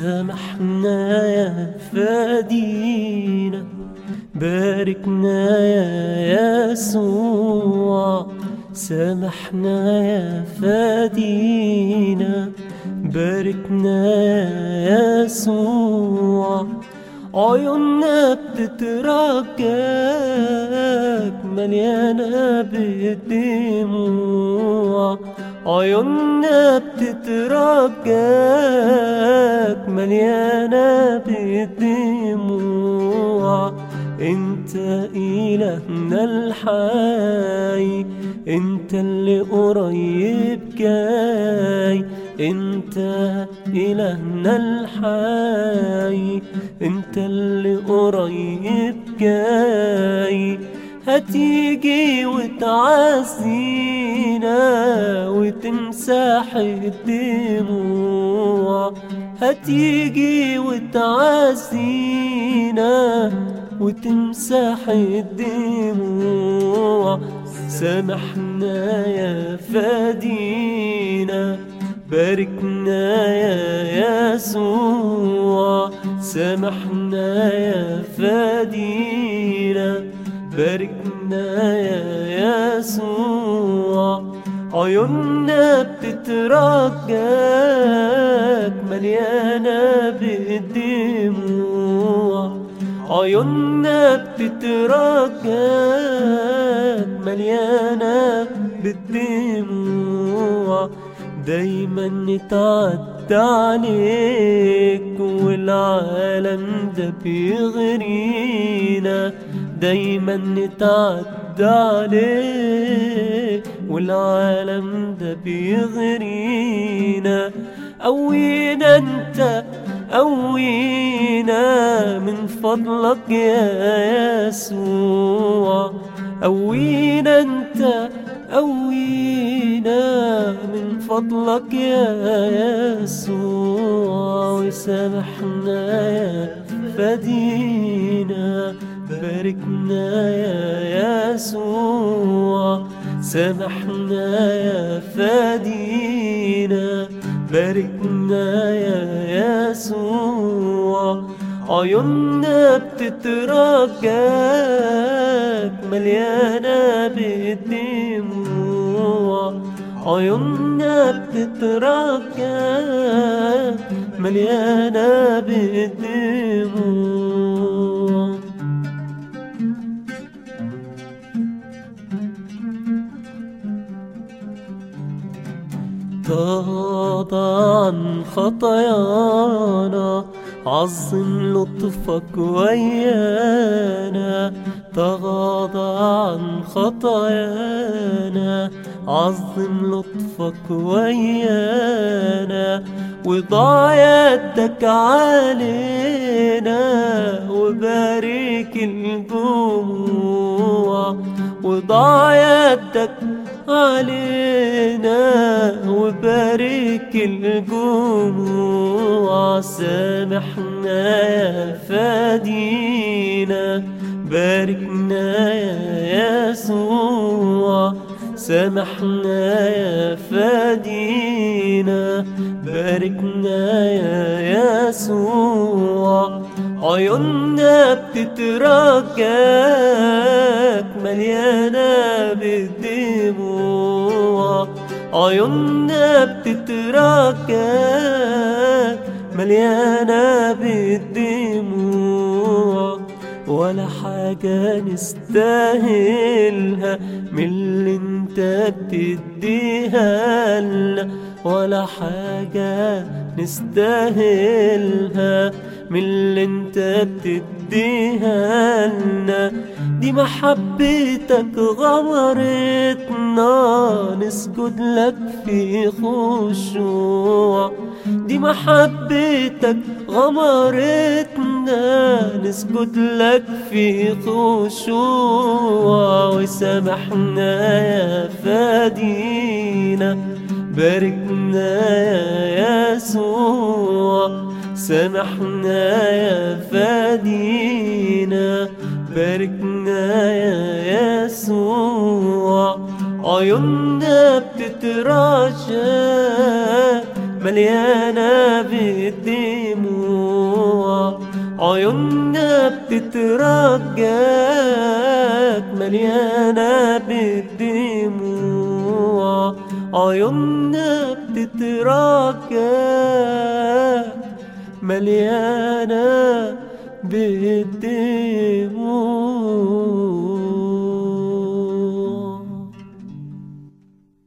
سامحنا يا فادينا باركنا يا يسوع سامحنا يا فادينا باركنا يا يسوع عيوننا بتترجاك مليانة بالدموع عيوننا بتترجاك مليانة بالدموع انت إلهنا الحي انت اللي قريب جاي انت إلهنا الحي انت اللي قريب جاي هتيجي وتعزينا وتمسح الدموع هتيجي وتعزينا وتمسح الدموع سامحنا يا فادينا باركنا يا يسوع سامحنا يا فادينا باركنا يا يسوع عيوننا بتترجاك مليانة بالدموع عيوننا بتترجاك مليانة بالدموع دايما نتعدى عليك والعالم ده بيغرينا دايما نتعدى عليك والعالم ده بيغرينا قوينا انت قوينا من فضلك يا يسوع قوينا انت قوينا من فضلك يا يسوع وسامحنا يا فدينا باركنا يا يسوع سامحنا يا فدينا باركنا يا يسوع عيوننا بتترجاك مليانة بالدموع عيوننا بتترجاك مليانة بالدموع تغاضى عن خطايانا عظم لطفك ويانا تغاضى عن خطايانا عظم لطفك ويانا وضع يدك علينا وبارك الجموع وضع يدك علينا وبارك الجموع سامحنا يا فادينا باركنا يا يسوع سامحنا يا فادينا باركنا يا يسوع عيوننا بتترجاك مليانة بالدموع عيوننا بتترجاك مليانة بالدموع ولا حاجة نستاهلها من اللي انت بتديها لنا ولا حاجة نستاهلها من اللي انت بتديها لنا دي محبتك غمرتنا نسجد لك في خشوع دي محبتك غمرتنا نسجد لك في خشوع وسامحنا يا فادينا باركنا يا يسوع سامحنا يا فادينا باركنا يا يسوع عيوننا بتترجى مليانة بالدموع عيوننا بتترجاك مليانة بالدموع عيوننا بتترجاك مليانة بالدموع